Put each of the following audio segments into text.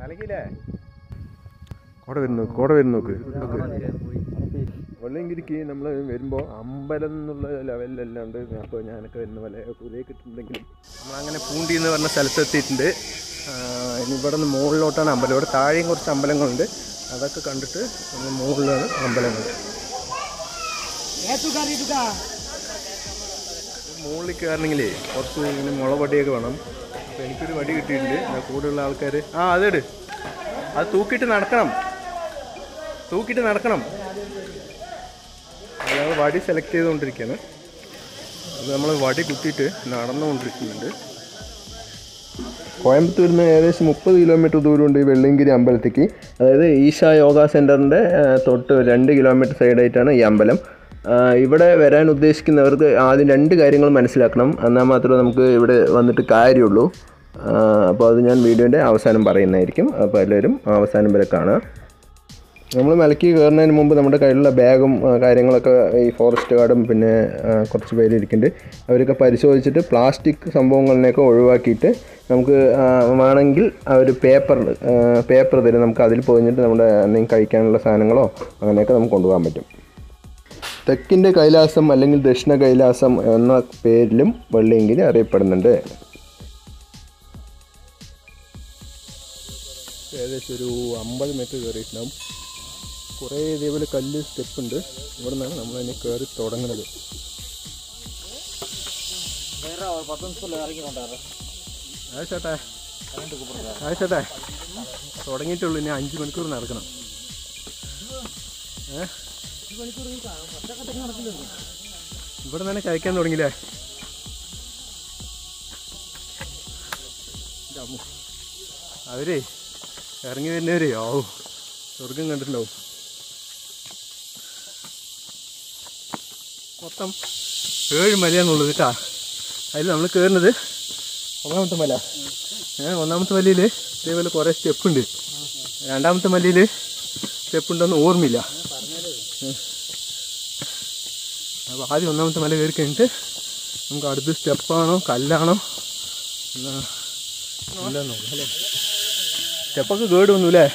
മലക്കില്ലേ കോട വരുന്നു കോട വരുന്നു നോക്ക് വെള്ളങ്കിരിക്ക് നമ്മൾ വരുമ്പോൾ അമ്പലം എന്നുള്ള ലെവലിലല്ലാണ്ട് അപ്പോൾ ഞാനൊക്കെ വരുന്ന പോലെ പുതിയ കിട്ടുന്നുണ്ടെങ്കിലും നമ്മളങ്ങനെ പൂണ്ടി എന്ന് പറഞ്ഞ സ്ഥലത്ത് എത്തിയിട്ടുണ്ട് ആ, ഇനി ഇവിടെ നിന്ന് മുകളിലോട്ടാണ് അമ്പലം ഇവിടെ താഴെയും കുറച്ച് അമ്പലങ്ങളുണ്ട് അതൊക്കെ കണ്ടിട്ട് നമ്മൾ മുകളിലാണ് അമ്പലങ്ങൾ മുകളിൽ കയറണമെങ്കിലേ കുറച്ച് ഇങ്ങനെ മുളവടിയൊക്കെ വേണം അപ്പോൾ എനിക്കൊരു വടി കിട്ടിയിട്ടുണ്ട് ഞാൻ കൂടെയുള്ള ആൾക്കാർ ആ അതെട് അത് തൂക്കിയിട്ട് നടക്കണം തൂക്കിയിട്ട് നടക്കണം ഞങ്ങൾ വടി സെലക്ട് ചെയ്തുകൊണ്ടിരിക്കുകയാണ് അത് നമ്മൾ വടി കുത്തിയിട്ട് നടന്നുകൊണ്ടിരിക്കുന്നുണ്ട് കോയമ്പത്തൂരിൽ നിന്ന് ഏകദേശം മുപ്പത് കിലോമീറ്റർ ദൂരമുണ്ട് ഈ വെള്ളയങ്കിരി അമ്പലത്തേക്ക് അതായത് ഈശ യോഗ സെൻറ്ററിൻ്റെ തൊട്ട് രണ്ട് കിലോമീറ്റർ സൈഡായിട്ടാണ് ഈ അമ്പലം ആ, ഇവിടെ വരാൻ ഉദ്ദേശിക്കുന്നവർക്ക് ആദ്യം രണ്ട് കാര്യങ്ങൾ മനസ്സിലാക്കണം എന്നാൽ മാത്രമേ നമുക്ക് ഇവിടെ വന്നിട്ട് കാര്യമുള്ളൂ ആ, അപ്പോൾ അത് ഞാൻ വീഡിയോൻ്റെ അവസാനം പറയുന്നതായിരിക്കും അപ്പോൾ എല്ലാവരും അവസാനം വരെ കാണുക നമ്മൾ മലക്ക് കയറുന്നതിന് മുമ്പ് നമ്മുടെ കയ്യിലുള്ള ബാഗും ആ, കാര്യങ്ങളൊക്കെ ഈ ഫോറസ്റ്റ് ഗാർഡും പിന്നെ ആ, കുറച്ച് പേര് ഇരിക്കുന്നുണ്ട് അവരൊക്കെ പരിശോധിച്ചിട്ട് പ്ലാസ്റ്റിക് സംഭവങ്ങളിനെയൊക്കെ ഒഴിവാക്കിയിട്ട് നമുക്ക് ആ, വേണമെങ്കിൽ അവർ പേപ്പർ പേപ്പർ തരും നമുക്ക് അതിൽ പൊതിഞ്ഞിട്ട് നമ്മുടെ എന്തെങ്കിലും കഴിക്കാനുള്ള സാധനങ്ങളോ അങ്ങനെയൊക്കെ നമുക്ക് കൊണ്ടുപോകാൻ പറ്റും തെക്കിൻ്റെ കൈലാസം അല്ലെങ്കിൽ ദക്ഷിണ കൈലാസം എന്ന പേരിലും വെള്ളിയങ്കിരി അറിയപ്പെടുന്നുണ്ട് ഏകദേശം ഒരു അമ്പത് മീറ്റർ കയറിയിട്ടുണ്ടാവും കുറേ ഇതേപോലെ കല്ല് സ്റ്റെപ്പ് ഉണ്ട് ഇവിടെ നിന്നാണ് നമ്മൾ അതിനെ കയറി തുടങ്ങുന്നത് ആ ചേട്ടാ ആ ചേട്ടാ തുടങ്ങിയിട്ടുള്ളൂ ഇനി അഞ്ച് മണിക്കൂർ നടക്കണം ഏ ഇവിടെ തന്നെ കഴിക്കാൻ തുടങ്ങിയില്ലേ എൻ്റെ അമ്മോ. അവരേ ഇറങ്ങി വരുന്നവരേ ഓ സ്വർഗം കണ്ടിട്ടുണ്ടാവും മൊത്തം ഏഴ് മലയാണുള്ളത് കേട്ടാ അതിൽ നമ്മൾ കയറുന്നത് ഒന്നാമത്തെ മല ഏ ഒന്നാമത്തെ മലയിൽ ഇതേപോലെ കുറേ സ്റ്റെപ്പ് ഉണ്ട് രണ്ടാമത്തെ മലയിൽ സ്റ്റെപ്പ് ഉണ്ടോന്ന് ഓർമ്മയില്ല അപ്പോൾ ആദ്യം ഒന്നാമത്തെ മല കയറി കഴിഞ്ഞിട്ട് നമുക്ക് അടുത്ത് സ്റ്റെപ്പാണോ കല്ലാണോ എന്നാ എന്താന്ന് നോക്കാം അല്ലേ സ്റ്റെപ്പൊക്കെ കേട് വന്നു അല്ലേ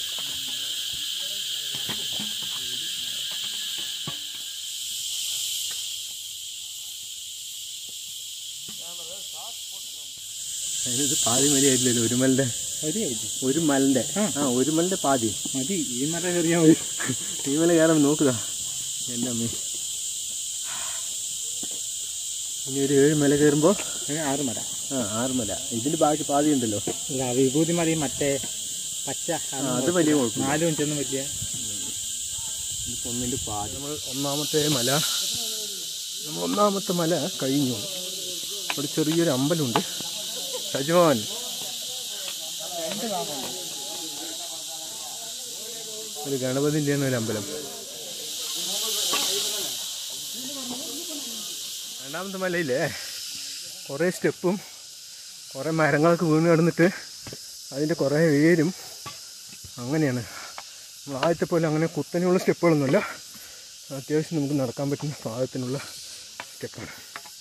അതിനിത് പാതി മലയായിട്ടില്ലല്ലോ ഒരു മലിന്റെ ഒരു മലിന്റെ ആ ഒരു മലിന്റെ പാതി മതി ഈ മല കയറിയാൽ മതി ഈ മല കയറാൻ നോക്കുക എൻ്റെ അമ്മേ ഇനി ഒരു ഏഴ് മല കയറുമ്പോൾ ഏ, ആറ് മല ആ ആറ് മല ഇതിന് ബാക്കി പാതി ഉണ്ടല്ലോ ഇല്ല വിഭൂതി മതി മറ്റേ പച്ച ആ, അത് വലിയ കുഴപ്പമില്ല നാല് മിനിറ്റൊന്നും വലിയ ഇതിപ്പോൾ ഒന്നിൻ്റെ പാതി നമ്മൾ ഒന്നാമത്തെ മല നമ്മൾ ഒന്നാമത്തെ മല കഴിഞ്ഞു അവിടെ ചെറിയൊരു അമ്പലമുണ്ട് ഷജോൻ ഒരു ഗണപതിൻ്റെയാണ് ഒരു അമ്പലം രണ്ടാമത്തെ മലയില്ലേ കുറേ സ്റ്റെപ്പും കുറേ മരങ്ങളൊക്കെ വീണ് കിടന്നിട്ട് അതിൻ്റെ കുറേ വേരും അങ്ങനെയാണ് നമ്മൾ ആദ്യത്തെ പോലെ അങ്ങനെ കുത്തനെയുള്ള സ്റ്റെപ്പുകളൊന്നുമല്ല അത്യാവശ്യം നമുക്ക് നടക്കാൻ പറ്റുന്ന പാകത്തിനുള്ള സ്റ്റെപ്പാണ്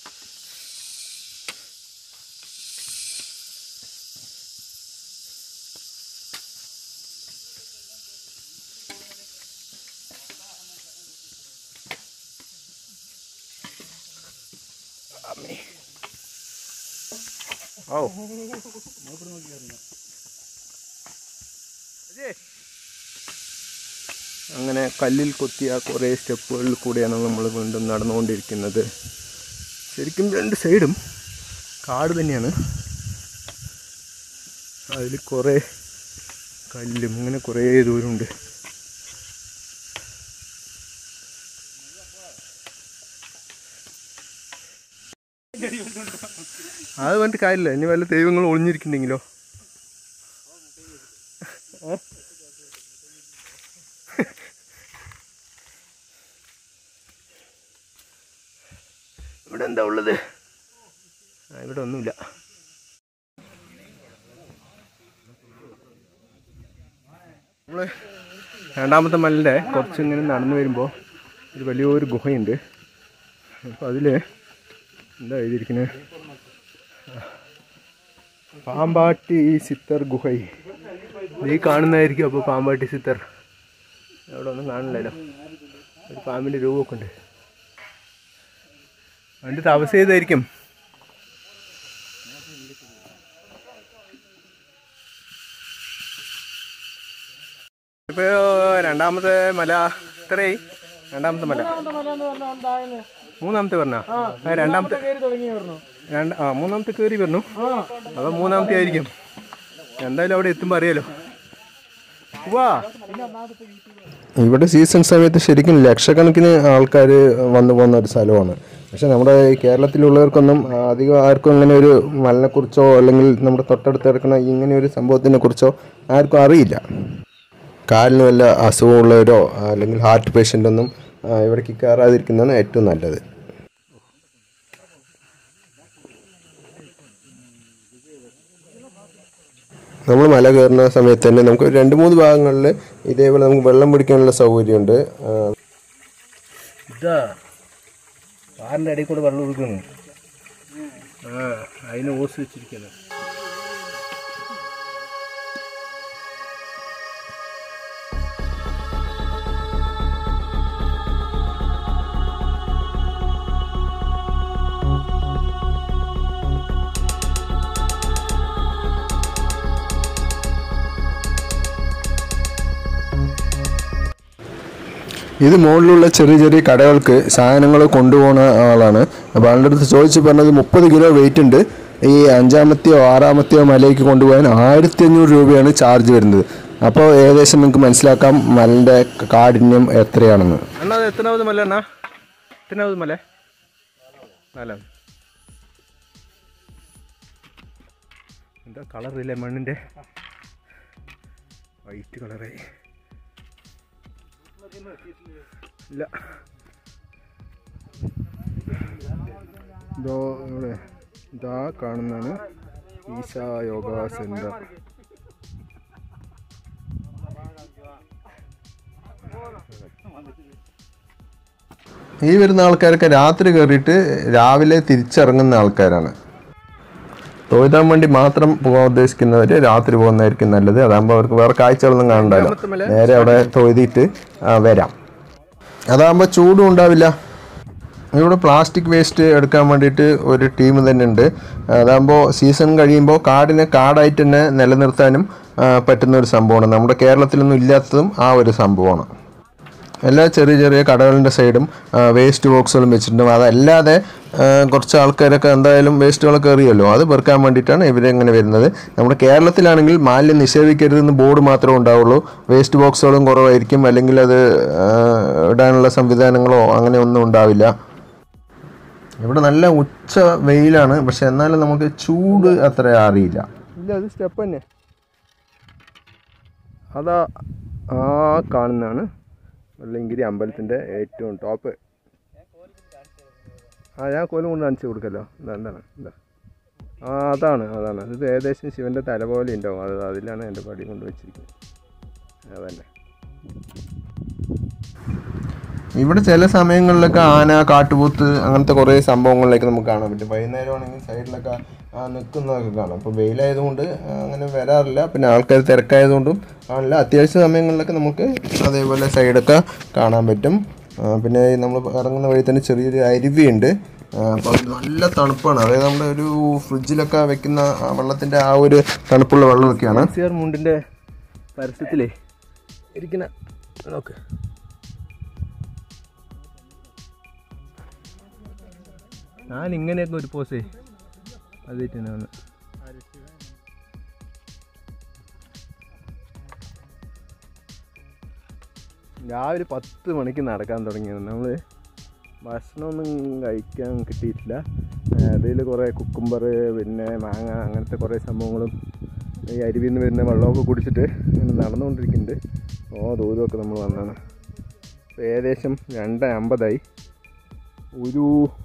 അമ്മേ. ഓ അജയ് അങ്ങനെ കല്ലിൽ കൊത്തിയ കുറേ സ്റ്റെപ്പുകളിൽ കൂടെയാണ് നമ്മൾ വീണ്ടും നടന്നുകൊണ്ടിരിക്കുന്നത് ശരിക്കും രണ്ട് സൈഡും കാട് തന്നെയാണ് അതിൽ കുറേ കല്ലും ഇങ്ങനെ കുറേ ദൂരമുണ്ട് അത് പറഞ്ഞിട്ട് കാര്യമില്ല ഇനി വല്ല ദൈവങ്ങൾ ഒളിഞ്ഞിരിക്കുന്നുണ്ടെങ്കിലോ ഇവിടെ എന്താ ഉള്ളത് ആ ഇവിടെ ഒന്നുമില്ല നമ്മൾ രണ്ടാമത്തെ മലിൻ്റെ കുറച്ചിങ്ങനെ നടന്നു വരുമ്പോൾ ഒരു വലിയൊരു ഗുഹയുണ്ട് അപ്പോൾ അതിൽ എന്താ എഴുതിയിരിക്കുന്നത് പാമ്പാട്ടി സിത്തർ ഗുഹൈ ഈ കാണുന്നതായിരിക്കും അപ്പോൾ പാമ്പാട്ടി സിത്തർ അവിടെ ഒന്നും കാണില്ലല്ലോ ഒരു പാമ്പിൻ്റെ രൂപമൊക്കെ ഉണ്ട് അതിൻ്റെ തപസ് ചെയ്തായിരിക്കും ഇപ്പോൾ രണ്ടാമത്തെ മല ഇത്രയായി രണ്ടാമത്തെ മല മൂന്നാമത്തെ പറഞ്ഞ രണ്ടാമത്തെ രണ്ട് ആ മൂന്നാമത്തെ കയറി പറഞ്ഞു അപ്പോൾ മൂന്നാമത്തെ ആയിരിക്കും എന്തായാലും അവിടെ എത്തുമ്പോൾ അറിയാലോ വാ ഇവിടെ സീസൺ സമയത്ത് ശരിക്കും ലക്ഷക്കണക്കിന് ആൾക്കാർ വന്നു പോകുന്ന ഒരു സ്ഥലമാണ് പക്ഷെ നമ്മുടെ ഈ കേരളത്തിലുള്ളവർക്കൊന്നും അധികം ആർക്കും അങ്ങനെ ഒരു മലിനെക്കുറിച്ചോ അല്ലെങ്കിൽ നമ്മുടെ തൊട്ടടുത്ത് കിടക്കുന്ന ഇങ്ങനെ ഒരു സംഭവത്തിനെ കുറിച്ചോ ആർക്കും അറിയില്ല കാലിന് വല്ല അസുഖമുള്ളവരോ അല്ലെങ്കിൽ ഹാർട്ട് പേഷ്യൻ്റ് ഒന്നും ആ, ഇവിടേക്ക് കയറാതിരിക്കുന്നതാണ് ഏറ്റവും നല്ലത് നമ്മൾ മല കയറുന്ന സമയത്ത് തന്നെ നമുക്ക് ഒരു രണ്ട് മൂന്ന് ഭാഗങ്ങളിൽ ഇതേപോലെ നമുക്ക് വെള്ളം പിടിക്കാനുള്ള സൗകര്യമുണ്ട് ആ, ഇതാ പാറിൻ്റെ ഇടയിൽ കൂടെ വെള്ളം ഒഴുക്കുന്നു ആ അതിന് ഓസ് വെച്ചിരിക്കുന്നത് ഇത് മുകളിലുള്ള ചെറിയ ചെറിയ കടകൾക്ക് സാധനങ്ങൾ കൊണ്ടുപോകുന്ന ആളാണ് അപ്പോൾ ആളുടെ അടുത്ത് ചോദിച്ചു പറഞ്ഞത് മുപ്പത് കിലോ വെയിറ്റ് ഉണ്ട് ഈ അഞ്ചാമത്തെയോ ആറാമത്തെയോ മലയ്ക്ക് കൊണ്ടുപോകാൻ ആയിരത്തി അഞ്ഞൂറ് രൂപയാണ് ചാർജ് വരുന്നത് അപ്പോൾ ഏകദേശം നിങ്ങൾക്ക് മനസ്സിലാക്കാം മലൻ്റെ കാഠിന്യം എത്രയാണെന്ന് അണ്ണാ അത് എത്രാമത് മല അണ്ണാ എത്രാമത് മല നാലാം എന്താ കളറില്ലേ മണ്ണിൻ്റെ വൈറ്റ് കളറായി ഇല്ല ഇതോ ഇവിടെ ഇതാ കാണുന്നതാണ് ഈശ യോഗ സെന്റർ ഈ വരുന്ന ആൾക്കാരൊക്കെ രാത്രി കയറിയിട്ട് രാവിലെ തിരിച്ചിറങ്ങുന്ന ആൾക്കാരാണ് തൊഴുതാൻ വേണ്ടി മാത്രം പോകാൻ ഉദ്ദേശിക്കുന്നവർ രാത്രി പോകുന്നതായിരിക്കും നല്ലത് അതാകുമ്പോൾ അവർക്ക് വേറെ കാഴ്ചകളൊന്നും കാണണ്ടല്ലോ നേരെ അവിടെ തൊഴുതിയിട്ട് ആ, വരാം അതാകുമ്പോൾ ചൂടും ഉണ്ടാവില്ല ഇവിടെ പ്ലാസ്റ്റിക് വേസ്റ്റ് എടുക്കാൻ വേണ്ടിയിട്ട് ഒരു ടീം തന്നെ ഉണ്ട് അതാകുമ്പോൾ സീസൺ കഴിയുമ്പോൾ കാടിനെ കാടായിട്ട് തന്നെ നിലനിർത്താനും ആ, പറ്റുന്ന ഒരു സംഭവമാണ് നമ്മുടെ കേരളത്തിലൊന്നും ഇല്ലാത്തതും ആ ഒരു സംഭവമാണ് എല്ലാ ചെറിയ ചെറിയ കടകളുടെ സൈഡും വേസ്റ്റ് ബോക്സുകളും വെച്ചിട്ടുണ്ട് അതല്ലാതെ ആ, കുറച്ച് ആൾക്കാരൊക്കെ എന്തായാലും വേസ്റ്റുകളൊക്കെ എറിയല്ലോ അത് പെറുക്കാൻ വേണ്ടിയിട്ടാണ് ഇവരിങ്ങനെ വരുന്നത് നമ്മുടെ കേരളത്തിലാണെങ്കിൽ മാലിന്യം നിഷേധിക്കരുതെന്ന് ബോർഡ് മാത്രമേ ഉണ്ടാവുള്ളൂ വേസ്റ്റ് ബോക്സുകളും കുറവായിരിക്കും അല്ലെങ്കിൽ അത് ആ, ഇടാനുള്ള സംവിധാനങ്ങളോ അങ്ങനെ ഒന്നും ഉണ്ടാവില്ല ഇവിടെ നല്ല ഉച്ച വെയിലാണ് പക്ഷെ എന്നാലും നമുക്ക് ചൂട് അത്ര അറിയില്ല ഇല്ല അത് സ്റ്റെപ്പ് തന്നെ അതാ ആ കാണുന്നതാണ് വെള്ളങ്കിരി അമ്പലത്തിൻ്റെ ഏറ്റവും ടോപ്പ് ആ ഞാൻ കോലും കൊണ്ട് കാണിച്ചു കൊടുക്കല്ലോ ഇതാ എന്താണ് ഇതാ ആ അതാണ് അതാണ് ഇത് ഏകദേശം ശിവൻ്റെ തല പോലെ ഉണ്ടാവും അത് അതിലാണ് എൻ്റെ പടി കൊണ്ട് വെച്ചിരിക്കുന്നത് അതന്നെ ഇവിടെ ചില സമയങ്ങളിലൊക്കെ ആന കാട്ടുപോത്ത് അങ്ങനത്തെ കുറേ സംഭവങ്ങളിലേക്ക് നമുക്ക് കാണാൻ പറ്റും വൈകുന്നേരമാണെങ്കിൽ സൈഡിലൊക്കെ ആ നിൽക്കുന്നതൊക്കെ കാണാം അപ്പോൾ വെയിലായതുകൊണ്ട് ആ, അങ്ങനെ വരാറില്ല പിന്നെ ആൾക്കാർ തിരക്കായതുകൊണ്ടും കാണില്ല അത്യാവശ്യ സമയങ്ങളിലൊക്കെ നമുക്ക് അതേപോലെ സൈഡൊക്കെ കാണാൻ പറ്റും ആ, പിന്നെ നമ്മൾ ഇറങ്ങുന്ന വഴി തന്നെ ചെറിയൊരു അരുവിയുണ്ട് അപ്പോൾ അത് നല്ല തണുപ്പാണ് അതായത് നമ്മുടെ ഒരു ഫ്രിഡ്ജിലൊക്കെ വെക്കുന്ന ആ വെള്ളത്തിൻ്റെ ആ ഒരു തണുപ്പുള്ള വെള്ളമൊക്കെയാണ് സിയർ മുണ്ടിൻ്റെ പരസ്യത്തിലേ ഇരിക്കുന്ന നോക്ക് ഞാൻ ഇങ്ങനെയൊക്കെ ഒരു പോസേ അതായിട്ട് തന്നെ വന്ന് രാവിലെ പത്ത് മണിക്ക് നടക്കാൻ തുടങ്ങിയത് നമ്മൾ ഭക്ഷണമൊന്നും കഴിക്കാൻ കിട്ടിയിട്ടില്ല അതിൽ കുറേ കുക്കുംബർ പിന്നെ മാങ്ങ അങ്ങനത്തെ കുറേ സംഭവങ്ങളും ഈ അരുവിയിൽ നിന്ന് വരുന്ന വെള്ളമൊക്കെ കുടിച്ചിട്ട് ഇങ്ങനെ നടന്നുകൊണ്ടിരിക്കുന്നുണ്ട് ഓ ദൂരമൊക്കെ നമ്മൾ വന്നതാണ് ഇപ്പോൾ ഏകദേശം രണ്ട് അമ്പതായി ഒരു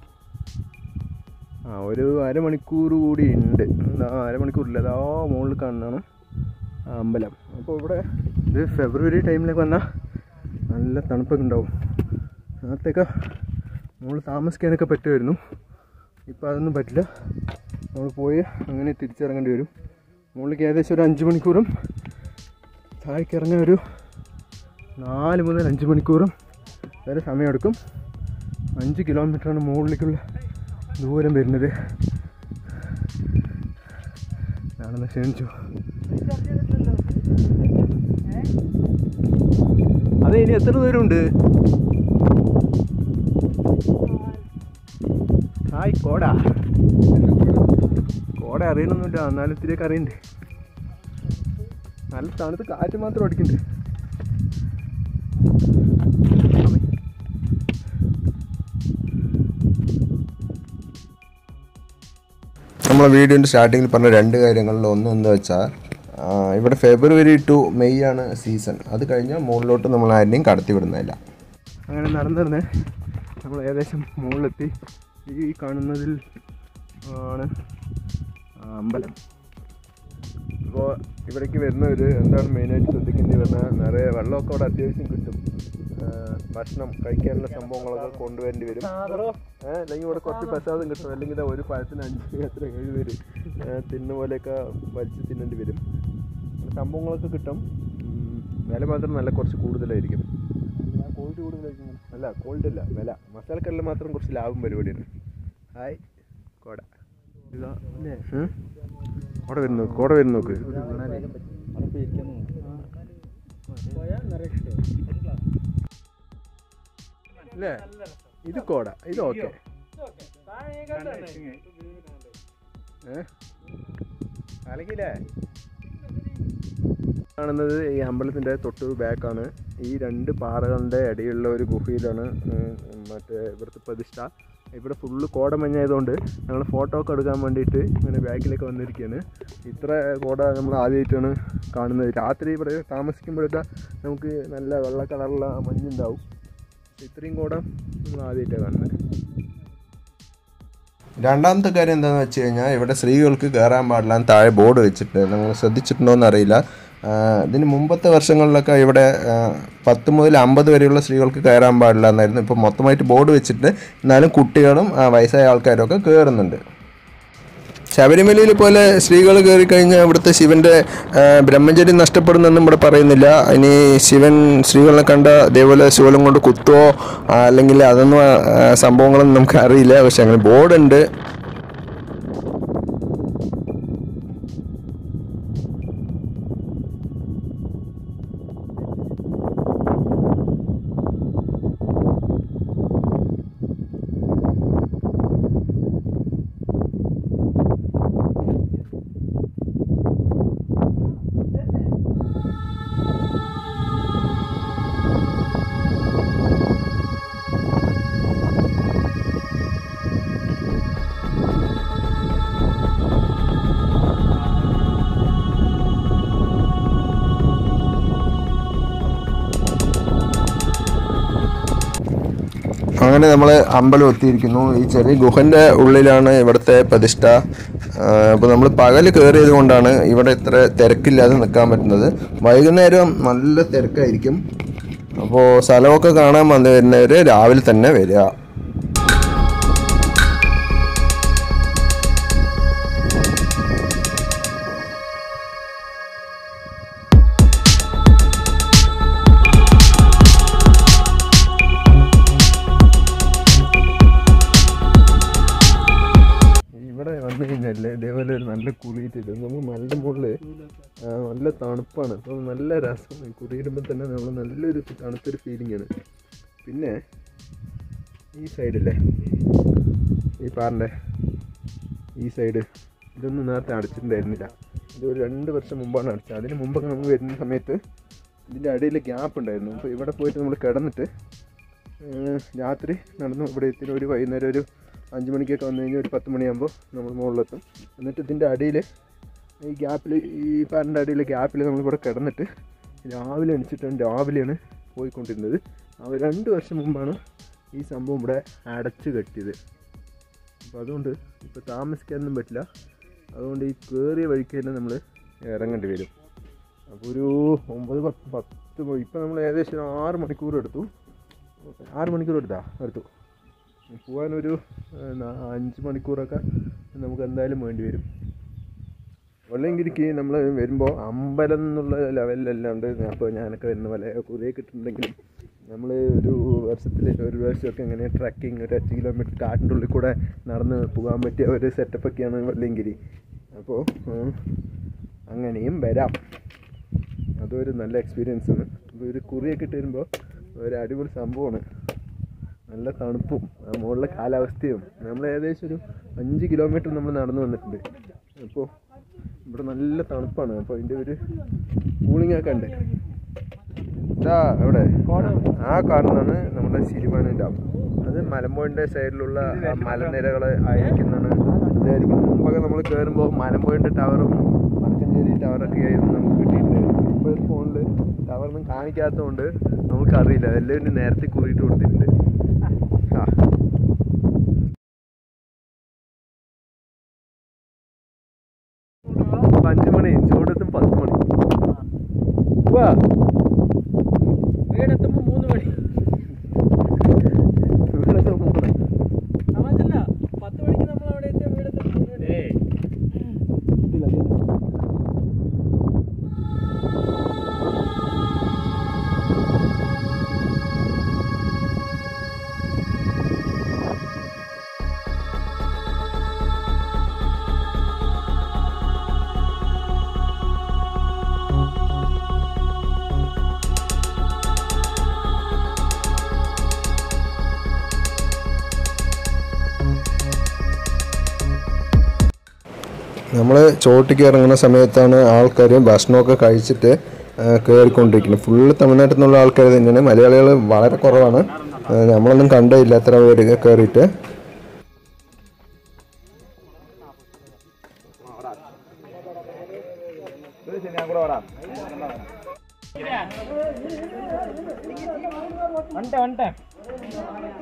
ആ ഒരു അരമണിക്കൂർ കൂടി ഉണ്ട് ആ അരമണിക്കൂറില്ല അതാ മുകളിൽ കാണുന്നതാണ് ആ അമ്പലം അപ്പോൾ ഇവിടെ ഇത് ഫെബ്രുവരി ടൈമിലൊക്കെ വന്നാൽ നല്ല തണുപ്പൊക്കെ ഉണ്ടാവും നേരത്തെയൊക്കെ നമ്മൾ താമസിക്കാനൊക്കെ പറ്റുമായിരുന്നു ഇപ്പോൾ അതൊന്നും പറ്റില്ല നമ്മൾ പോയി അങ്ങനെ തിരിച്ചിറങ്ങേണ്ടി വരും മുകളിലേക്ക് ഏകദേശം ഒരു അഞ്ച് മണിക്കൂറും താഴേക്ക് ഇറങ്ങാൻ ഒരു നാല് മുതൽ അഞ്ച് മണിക്കൂറും വരെ സമയമെടുക്കും അഞ്ച് കിലോമീറ്ററാണ് മുകളിലേക്കുള്ള ദൂരം വരുന്നത് ഞാനൊന്ന് ക്ഷണിച്ചു അതെ ഇനി എത്ര ദൂരമുണ്ട് ഹായ് കോട കോട അറിയണമെന്നില്ല എന്നാലും ഇത്തിരിയൊക്കെ അറിയണ്ടേ നല്ല തണുത്ത് കാറ്റ് മാത്രം അടിക്കുന്നുണ്ട് നമ്മളെ വീഡിയോൻ്റെ സ്റ്റാർട്ടിങ്ങിൽ പറഞ്ഞ രണ്ട് കാര്യങ്ങളിൽ ഒന്ന് എന്താ വെച്ചാൽ ആ, ഇവിടെ ഫെബ്രുവരി ടു മെയ് ആണ് സീസൺ അത് കഴിഞ്ഞാൽ മുകളിലോട്ട് നമ്മൾ ആരെയും കടത്തി വിടുന്നില്ല അങ്ങനെ നടന്നിരുന്ന് നമ്മൾ ഏകദേശം മുകളിലെത്തി ഈ കാണുന്നതിൽ ആണ് ആ അമ്പലം അപ്പോൾ ഇവിടേക്ക് വരുന്നവർ എന്താണ് മെയിനായിട്ട് ശ്രദ്ധിക്കേണ്ടി പറഞ്ഞാൽ നിറയെ വെള്ളമൊക്കെ അവിടെ അത്യാവശ്യം കിട്ടും ആ, ഭക്ഷണം കഴിക്കാനുള്ള സംഭവങ്ങളൊക്കെ കൊണ്ടുവരേണ്ടി വരും ഏഹ് അല്ലെങ്കിൽ ഇവിടെ കുറച്ച് പ്രസാദം കിട്ടും അല്ലെങ്കിൽ ഇതാ ഒരു പഴത്തിന് അഞ്ച് എത്ര ഏഴ് പേര് തിന്ന പോലെയൊക്കെ വലിച്ച് തിന്നേണ്ടി വരും അങ്ങനെ സംഭവങ്ങളൊക്കെ കിട്ടും ഉം, വില മാത്രം നല്ല കുറച്ച് കൂടുതലായിരിക്കും ക്വാളിറ്റി കൂടുതലായിരിക്കും അല്ല ക്വാളിറ്റി അല്ല വില മസാലക്കല്ലിൽ മാത്രം കുറച്ച് ലാഭം പരിപാടിയാണ് ഹായ് കോട ഇതാ അല്ലേ ഉം? കോട വരുന്നു നോക്ക് കോട വരുന്നു നോക്ക് അല്ലേ ഇത് കോട ഇത് ഓക്കെ അലക്കില്ലേ കാണുന്നത് ഈ അമ്പലത്തിൻ്റെ തൊട്ട് ബാക്കാണ് ഈ രണ്ട് പാറകളുടെ ഇടയിലുള്ള ഒരു ഗുഹയിലാണ് ഉം, മറ്റേ ഇവിടുത്തെ പ്രതിഷ്ഠ ഇവിടെ ഫുള്ള് കോടമഞ്ഞായതുകൊണ്ട് ഞങ്ങൾ ഫോട്ടോ ഒക്കെ എടുക്കാൻ വേണ്ടിയിട്ട് ഇങ്ങനെ ബാക്കിലേക്ക് വന്നിരിക്കുകയാണ് ഇത്ര കോട നമ്മൾ ആദ്യമായിട്ടാണ് കാണുന്നത് രാത്രി ഇവിടെ താമസിക്കുമ്പോഴൊക്കെ നമുക്ക് നല്ല വെള്ള കളറുള്ള മഞ്ഞുണ്ടാവും ഇത്രയും കോട നമ്മൾ ആദ്യമായിട്ടാണ് കാണുന്നത് രണ്ടാമത്തെ കാര്യം എന്താണെന്ന് വെച്ച് കഴിഞ്ഞാൽ ഇവിടെ സ്ത്രീകൾക്ക് കയറാൻ പാടില്ല എന്ന് താഴെ ബോർഡ് വെച്ചിട്ട് നിങ്ങൾ ശ്രദ്ധിച്ചിട്ടുണ്ടോ എന്നറിയില്ല ആ, ഇതിന് മുമ്പത്തെ വർഷങ്ങളിലൊക്കെ ഇവിടെ ആ, പത്ത് മുതൽ അമ്പത് വരെയുള്ള സ്ത്രീകൾക്ക് കയറാൻ പാടില്ല എന്നായിരുന്നു ഇപ്പോൾ മൊത്തമായിട്ട് ബോർഡ് വെച്ചിട്ട് എന്നാലും കുട്ടികളും ആ, വയസ്സായ ആൾക്കാരും ഒക്കെ കയറുന്നുണ്ട് ശബരിമലയിൽ പോലെ സ്ത്രീകൾ കയറി കഴിഞ്ഞാൽ ഇവിടുത്തെ ശിവന്റെ ആ, ബ്രഹ്മചര്യം നഷ്ടപ്പെടുന്നൊന്നും ഇവിടെ പറയുന്നില്ല ഇനി ശിവൻ സ്ത്രീകളെ കണ്ട ഇതേപോലെ ശൂലം കൊണ്ട് കുത്തുവോ ആ, അല്ലെങ്കിൽ അതൊന്നും ആ, സംഭവങ്ങളൊന്നും നമുക്ക് അറിയില്ല പക്ഷെ അങ്ങനെ ബോർഡുണ്ട് അങ്ങനെ നമ്മൾ അമ്പലം എത്തിയിരിക്കുന്നു ഈ ചെറിയ ഗുഹൻ്റെ ഉള്ളിലാണ് ഇവിടുത്തെ പ്രതിഷ്ഠ അപ്പോൾ നമ്മൾ പകൽ കയറിയത് കൊണ്ടാണ് ഇവിടെ ഇത്ര തിരക്കില്ലാതെ നിൽക്കാൻ പറ്റുന്നത് വൈകുന്നേരം നല്ല തിരക്കായിരിക്കും അപ്പോൾ സ്ഥലമൊക്കെ കാണാൻ വന്നു വരുന്നവർ രാവിലെ തന്നെ വരിക ഇവിടെ വന്നു കഴിഞ്ഞാൽ ഇതേപോലെ ഒരു നല്ല കുളിയിട്ടിട്ട് നമ്മൾ മലയുടെ മുകളിൽ നല്ല തണുപ്പാണ് അപ്പോൾ നല്ല രസമാണ് കുളിയിടുമ്പോൾ തന്നെ നമ്മൾ നല്ലൊരു തണുത്തൊരു ഫീലിംഗ് ആണ് പിന്നെ ഈ സൈഡില്ലേ ഈ പാറിൻ്റെ ഈ സൈഡ് ഇതൊന്നും നേരത്തെ അടച്ചിട്ടുണ്ടായിരുന്നില്ല ഇത് ഒരു രണ്ട് വർഷം മുമ്പാണ് അടച്ചത് അതിന് മുമ്പൊക്കെ നമ്മൾ വരുന്ന സമയത്ത് ഇതിൻ്റെ ഇടയിൽ ഗ്യാപ്പ് ഉണ്ടായിരുന്നു അപ്പോൾ ഇവിടെ പോയിട്ട് നമ്മൾ കിടന്നിട്ട് ഏഹ് രാത്രി നടന്നു ഇവിടെ എത്തി ഒരു വൈകുന്നേരം ഒരു അഞ്ച് മണിക്കൊക്കെ വന്നു കഴിഞ്ഞാൽ ഒരു പത്ത് മണിയാകുമ്പോൾ നമ്മൾ മുകളിലെത്തും എന്നിട്ട് ഇതിൻ്റെ അടിയിൽ ഈ ഗ്യാപ്പിൽ ഈ പാറിൻ്റെ അടിയിലെ ഗ്യാപ്പിൽ നമ്മളിവിടെ കിടന്നിട്ട് രാവിലെ എണിച്ചിട്ടാണ് രാവിലെയാണ് പോയിക്കൊണ്ടിരുന്നത് ആ രണ്ട് വർഷം മുമ്പാണ് ഈ സംഭവം ഇവിടെ അടച്ചു കെട്ടിയത് അപ്പോൾ അതുകൊണ്ട് ഇപ്പോൾ താമസിക്കാനൊന്നും പറ്റില്ല അതുകൊണ്ട് ഈ കയറിയ വഴിക്ക് തന്നെ നമ്മൾ ഇറങ്ങേണ്ടി വരും അപ്പോൾ ഒരു ഒമ്പത് പത്ത് പത്ത് ഇപ്പോൾ നമ്മൾ ഏകദേശം ഒരു ആറ് മണിക്കൂർ എടുത്തു ആറ് മണിക്കൂർ എടുത്താ എടുത്തു പോകാനൊരു ഏഹ്, നാ- അഞ്ച് മണിക്കൂറൊക്കെ നമുക്ക് എന്തായാലും വേണ്ടി വരും വെള്ളയങ്കിരിക്ക് നമ്മൾ വരുമ്പോൾ അമ്പലം എന്നുള്ള ലെവലിലല്ലാണ്ട് അപ്പോൾ ഞാനൊക്കെ വരുന്ന പോലെ കുറേ കിട്ടുന്നുണ്ടെങ്കിലും നമ്മൾ ഒരു വർഷത്തിൽ ഒരു വർഷമൊക്കെ ഇങ്ങനെ ട്രക്കിംഗ് ഒരു അഞ്ച് കിലോമീറ്റർ കാട്ടിൻ്റെ ഉള്ളിൽ കൂടെ നടന്ന് പോകാൻ പറ്റിയ ഒരു സെറ്റപ്പൊക്കെയാണ് വെള്ളയങ്കിരി അപ്പോൾ അങ്ങനെയും വരാം അതൊരു നല്ല എക്സ്പീരിയൻസ് ആണ് അപ്പോൾ ഒരു കുറിയൊക്കെ ഇട്ട് വരുമ്പോൾ ഒരു അടിപൊളി സംഭവമാണ് നല്ല തണുപ്പും ആ മുകളിലെ കാലാവസ്ഥയും നമ്മൾ ഏകദേശം ഒരു അഞ്ച് കിലോമീറ്റർ നമ്മൾ നടന്നു വന്നിട്ടുണ്ട് അപ്പോൾ ഇവിടെ നല്ല തണുപ്പാണ് അപ്പോൾ അതിൻ്റെ ഒരു കൂളിംഗ് ഒക്കെ ഉണ്ട് ഇതാ എവിടെ ആ കാണുന്നതാണ് നമ്മുടെ സിരിമാന ഡാം അത് മലമ്പുഴൻ്റെ സൈഡിലുള്ള ആ മലനിരകൾ ആയിരിക്കുന്നതാണ് വിചാരിക്കുന്നത് മുമ്പൊക്കെ നമ്മൾ കയറുമ്പോൾ മലമ്പുഴൻ്റെ ടവറും വടക്കഞ്ചേരി ടവറൊക്കെ ആയിരുന്നു നമുക്ക് കിട്ടിയിട്ടുണ്ട് ഇപ്പോൾ ഫോണിൽ ടവറൊന്നും കാണിക്കാത്തതുകൊണ്ട് നമുക്കറിയില്ല എല്ലാവരും നേരത്തെ കൂറിയിട്ട് കൊടുത്തിട്ടുണ്ട് ആ ഇപ്പൊ അഞ്ച് മണി ചൂടത്തും പത്ത് മണി വാ വീടെത്തുമ്പോൾ മൂന്ന് മണി ചൂടത്തും മൂന്ന് മണി അതല്ല പത്ത് മണിക്ക് നമ്മൾ അവിടെ എത്തിയ വീടെത്തുമ്പോൾ മൂന്ന് മണി നമ്മൾ ചോട്ടിക്ക് ഇറങ്ങുന്ന സമയത്താണ് ആൾക്കാർ ഭക്ഷണമൊക്കെ കഴിച്ചിട്ട് ആ, കയറിക്കൊണ്ടിരിക്കുന്നത് ഫുള്ള് തമിഴ്നാട്ടിൽ നിന്നുള്ള ആൾക്കാർ തന്നെയാണ് മലയാളികൾ വളരെ കുറവാണ് ആ, നമ്മളൊന്നും കണ്ടില്ല എത്ര പേര് കയറിയിട്ട് വണ്ടേ വണ്ടേ